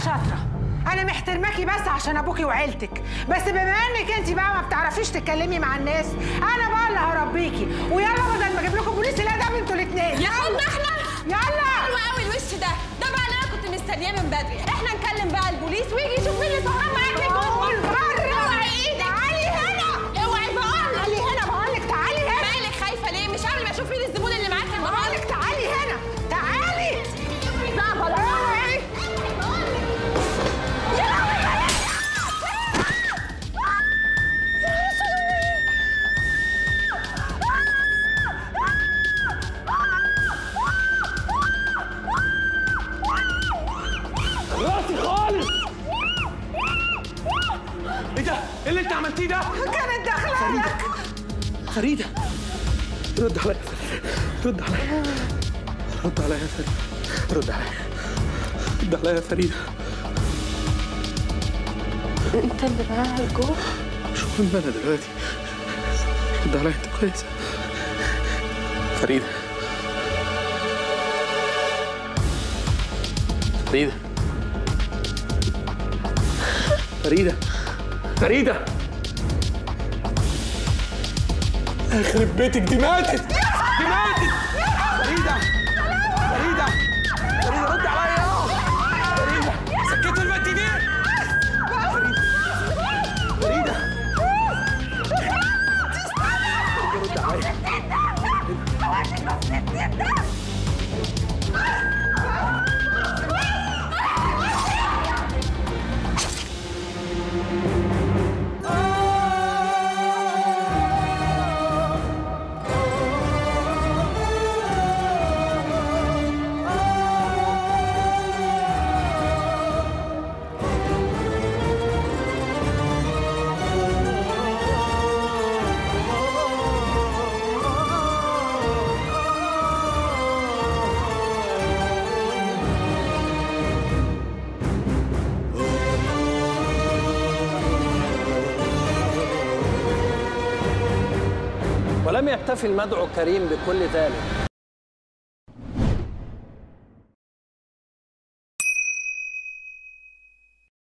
شاطره انا محترماكي بس عشان ابوكي وعيلتك بس بما انك انت بقى ما بتعرفيش تتكلمي مع الناس انا بقى اللي هربيكي ويلا بدل ما اجيب لكم بوليس الادب انتوا الاثنين يلا احنا يلا حلو قوي الوش ده ده بقى اللي انا كنت مستنياه من بدري احنا نكلم بقى البوليس ويجي يشوف مين اللي سهران معاك قول بره. اوعي ايدك تعالي هنا. اوعي بقول تعالي هنا بقول لك تعالي هنا مالك خايفه ليه مش قبل ما اشوف مين الزبون اللي معاك بقول النهارده لك تعالي هنا تعالي لا بلا اوعي راسي خالص ايه ده؟ ايه اللي انت عملتيه ده؟ كانت داخله لك فريدة رد عليا رد عليا رد عليا يا فريدة رد عليا رد عليا يا فريدة انت اللي معاها جوه شو مهم انا دلوقتي رد عليا انت كويسة فريدة فريدة فريدة فريدة يخرب بيتك دي ماتت دي ماتت فريدة فريدة فريدة رد عليا فريدة سكتوا البت دي فريدة فريدة رد عليا ولم يكتفي المدعو كريم بكل ذلك